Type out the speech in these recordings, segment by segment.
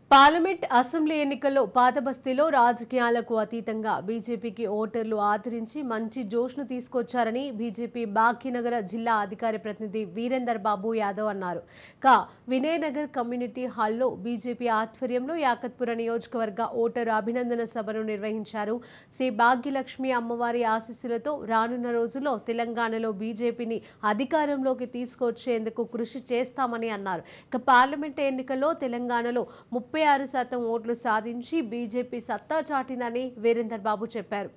parliament assembly ఎన్నికల్లో పాతబస్తీలో రాజకీయాలకు అతీతంగా బీజేపీకి ఓటర్లు ఆదరించి మంచి జోష్ను తీసుకొచ్చారని బీజేపీ బాకీనగర జిల్లా అధికారి ప్రతినిధి వీరేందర్ బాబు యాదవ్ అన్నారు కా వినయనగర్ కమ్యూనిటీ హాల్లో బీజేపీ ఆధ్వర్యంలో యాకత్పుర నియోజకవర్గ ఓటరు అభినందన సభను నిర్వహించారు శ్రీ భాగ్యలక్ష్మి అమ్మవారి ఆశీస్సులతో రానున్న రోజుల్లో తెలంగాణలో బీజేపీని అధికారంలోకి తీసుకొచ్చేందుకు కృషి చేస్తామని అన్నారు ఇక పార్లమెంట్ ఎన్నికల్లో తెలంగాణలో ముప్పై ఆరు శాతం ఓట్లు సాధించి బీజేపీ సత్తా చాటిందని వీరేందర్ బాబు చెప్పారు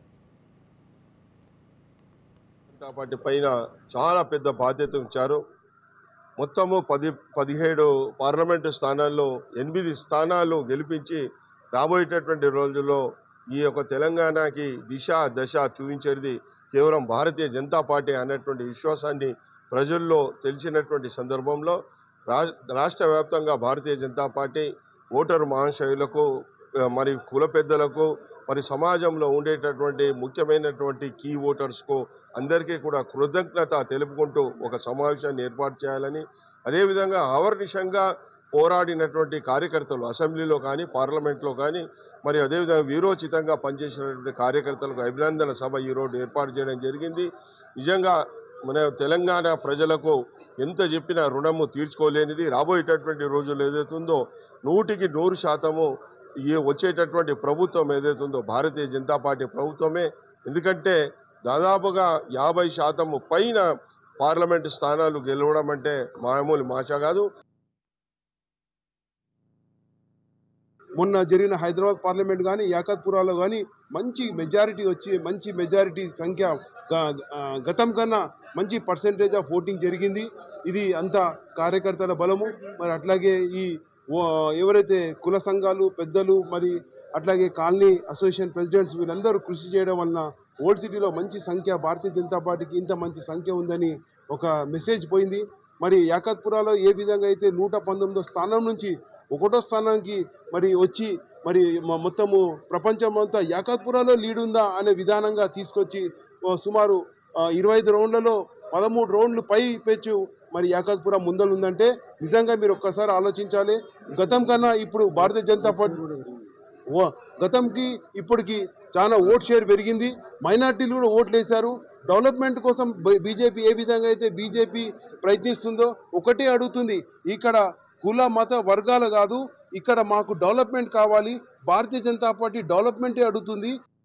జనతా పార్టీ పైన చాలా పెద్ద బాధ్యత ఉంచారు మొత్తము పది పదిహేడు పార్లమెంటు స్థానాల్లో ఎనిమిది స్థానాలు గెలిపించి రాబోయేటటువంటి రోజుల్లో ఈ యొక్క తెలంగాణకి దిశ దశ చూపించేది కేవలం భారతీయ జనతా పార్టీ అన్నటువంటి విశ్వాసాన్ని ప్రజల్లో తెలిసినటువంటి సందర్భంలో రా రాష్ట్ర వ్యాప్తంగా భారతీయ జనతా పార్టీ ఓటరు మహాశయులకు ఆ, మరి కుల పెద్దలకు మరి సమాజంలో ఉండేటటువంటి ముఖ్యమైనటువంటి కీ ఓటర్స్కు అందరికీ కూడా కృతజ్ఞత తెలుపుకుంటూ ఒక సమావేశాన్ని ఏర్పాటు చేయాలని అదేవిధంగా ఆవర్నిషంగా పోరాడినటువంటి కార్యకర్తలు అసెంబ్లీలో కానీ పార్లమెంట్లో కానీ మరి అదేవిధంగా వీరోచితంగా పనిచేసినటువంటి కార్యకర్తలకు అభినందన సభ ఈరోజు ఏర్పాటు చేయడం జరిగింది నిజంగా మన తెలంగాణ ప్రజలకు ఎంత చెప్పినా రుణము తీర్చుకోలేనిది రాబోయేటటువంటి రోజులు ఏదైతుందో నూటికి నూరు శాతము ఈ వచ్చేటటువంటి ప్రభుత్వం ఏదైతుందో భారతీయ జనతా పార్టీ ప్రభుత్వమే ఎందుకంటే దాదాపుగా యాభై శాతము పైన పార్లమెంటు స్థానాలు గెలవడం అంటే మామూలు మాష కాదు మొన్న జరిగిన హైదరాబాద్ పార్లమెంట్ కానీ యాకత్పురాలో కానీ మంచి మెజారిటీ వచ్చి మంచి మెజారిటీ సంఖ్య గ- ఆ, గతం కన్నా మంచి పర్సంటేజ్ ఆఫ్ ఓటింగ్ జరిగింది ఇది అంతా కార్యకర్తల బలము మరి అట్లాగే ఈ ఓ- ఎవరైతే కుల సంఘాలు పెద్దలు మరి అట్లాగే కాలనీ అసోసియేషన్ ప్రెసిడెంట్స్ వీళ్ళందరూ కృషి చేయడం వలన ఓల్డ్ సిటీలో మంచి సంఖ్య భారతీయ జనతా పార్టీకి ఇంత మంచి సంఖ్య ఉందని ఒక మెసేజ్ పోయింది మరి యాకత్పురాలో ఏ విధంగా అయితే నూట పంతొమ్మిదో స్థానం నుంచి ఒకటో స్థానానికి మరి వచ్చి మరి మ- మొత్తము ప్రపంచం అంతా యాకత్పురాలో లీడ్ ఉందా అనే విధానంగా తీసుకొచ్చి ఓ సుమారు ఆ, ఇరవై ఐదు రౌండ్లలో పదమూడు రౌండ్లు పై పెచ్చు మరి యాకత్పురం ముందలుందంటే నిజంగా మీరు ఒక్కసారి ఆలోచించాలి గతం కన్నా ఇప్పుడు భారతీయ జనతా పార్టీ ఓ గతంకి ఇప్పటికి చాలా ఓట్ షేర్ పెరిగింది మైనార్టీలు కూడా ఓట్లు వేశారు డెవలప్మెంట్ కోసం బీజేపీ ఏ విధంగా అయితే బీజేపీ ప్రయత్నిస్తుందో ఒకటే అడుగుతుంది ఇక్కడ కుల మత వర్గాలు కాదు ఇక్కడ మాకు డెవలప్మెంట్ కావాలి భారతీయ జనతా పార్టీ డెవలప్మెంటే అడుగుతుంది